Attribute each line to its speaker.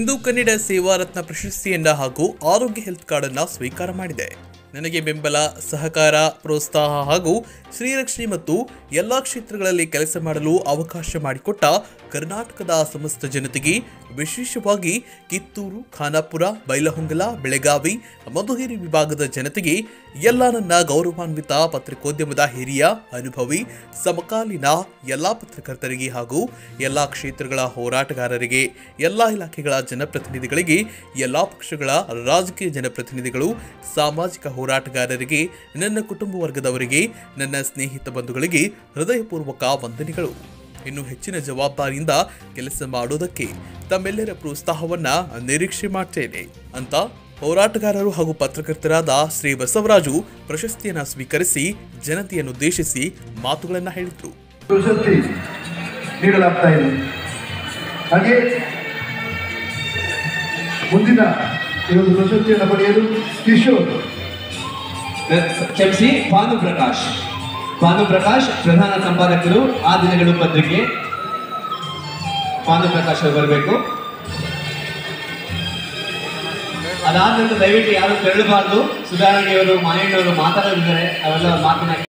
Speaker 1: ಇಂದು ಕನ್ನಡ ಸೇವಾ ರತ್ನ ಪ್ರಶಸ್ತಿಯನ್ನ ಹಾಗೂ ಆರೋಗ್ಯ ಹೆಲ್ತ್ ಕಾರ್ಡ್ ಅನ್ನ ಸ್ವೀಕಾರ ಮಾಡಿದೆ ನನಗೆ ಬೆಂಬಲ ಸಹಕಾರ ಪ್ರೋತ್ಸಾಹ ಹಾಗೂ ಶ್ರೀರಕ್ಷಣೆ ಮತ್ತು ಎಲ್ಲಾ ಕ್ಷೇತ್ರಗಳಲ್ಲಿ ಕೆಲಸ ಮಾಡಲು ಅವಕಾಶ ಮಾಡಿಕೊಟ್ಟ ಕರ್ನಾಟಕದ ಸಮಸ್ತ ಜನತೆಗೆ ವಿಶೇಷವಾಗಿ ಕಿತ್ತೂರು ಖಾನಾಪುರ ಬೈಲಹೊಂಗಲ ಬೆಳಗಾವಿ ಮಧುಗಿರಿ ವಿಭಾಗದ ಜನತೆಗೆ ಎಲ್ಲ ನನ್ನ ಗೌರವಾನ್ವಿತ ಪತ್ರಿಕೋದ್ಯಮದ ಹಿರಿಯ ಅನುಭವಿ ಸಮಕಾಲೀನ ಎಲ್ಲಾ ಪತ್ರಕರ್ತರಿಗೆ ಹಾಗೂ ಎಲ್ಲಾ ಕ್ಷೇತ್ರಗಳ ಹೋರಾಟಗಾರರಿಗೆ ಎಲ್ಲಾ ಇಲಾಖೆಗಳ ಜನಪ್ರತಿನಿಧಿಗಳಿಗೆ ಎಲ್ಲಾ ಪಕ್ಷಗಳ ರಾಜಕೀಯ ಜನಪ್ರತಿನಿಧಿಗಳು ಸಾಮಾಜಿಕ ಹೋರಾಟಗಾರರಿಗೆ ನನ್ನ ಕುಟುಂಬ ವರ್ಗದವರಿಗೆ ನನ್ನ ಸ್ನೇಹಿತ ಬಂಧುಗಳಿಗೆ ಹೃದಯಪೂರ್ವಕ ವಂದನೆಗಳು ಇನ್ನು ಹೆಚ್ಚಿನ ಜವಾಬ್ದಾರಿಯಿಂದ ಕೆಲಸ ಮಾಡೋದಕ್ಕೆ ತಮ್ಮೆಲ್ಲರ ಪ್ರೋತ್ಸಾಹವನ್ನ ನಿರೀಕ್ಷೆ ಮಾಡ್ತೇನೆ ಅಂತ ಹೋರಾಟಗಾರರು ಹಾಗೂ ಪತ್ರಕರ್ತರಾದ ಶ್ರೀ ಬಸವರಾಜು ಪ್ರಶಸ್ತಿಯನ್ನ ಸ್ವೀಕರಿಸಿ ಜನತೆಯನ್ನುದ್ದೇಶಿಸಿ ಮಾತುಗಳನ್ನ ಹೇಳಿದ್ರು
Speaker 2: ಪ್ರಶಸ್ತಿ ನೀಡಲಾಗ್ತಾ ಇದೆ ಹಾಗೆ ಮುಂದಿನ ಈ ಒಂದು ಪ್ರಶಸ್ತಿಯನ್ನು ಪಡೆಯಲು ಕಿಶೋರ್
Speaker 3: ಕ್ಷಮಿಸಿ ಭಾನು ಪ್ರಕಾಶ್ ಭಾನು ಪ್ರಕಾಶ್ ಪ್ರಧಾನ ಸಂಪಾದಕರು ಆ ದಿನಗಳು ಪತ್ರಿಕೆ ಭಾನು ಪ್ರಕಾಶ್ ಅವರು ಬರಬೇಕು ಅದಾದ ನಂತರ ದಯವಿಟ್ಟು ಯಾರು ತೆರಳಬಾರ್ದು ಸುಧಾರಣೆಯವರು ಮಾಯಣ್ಣವರು ಮಾತಾಡೋದಿದ್ದಾರೆ ಅವೆಲ್ಲ ಮಾತನ್ನ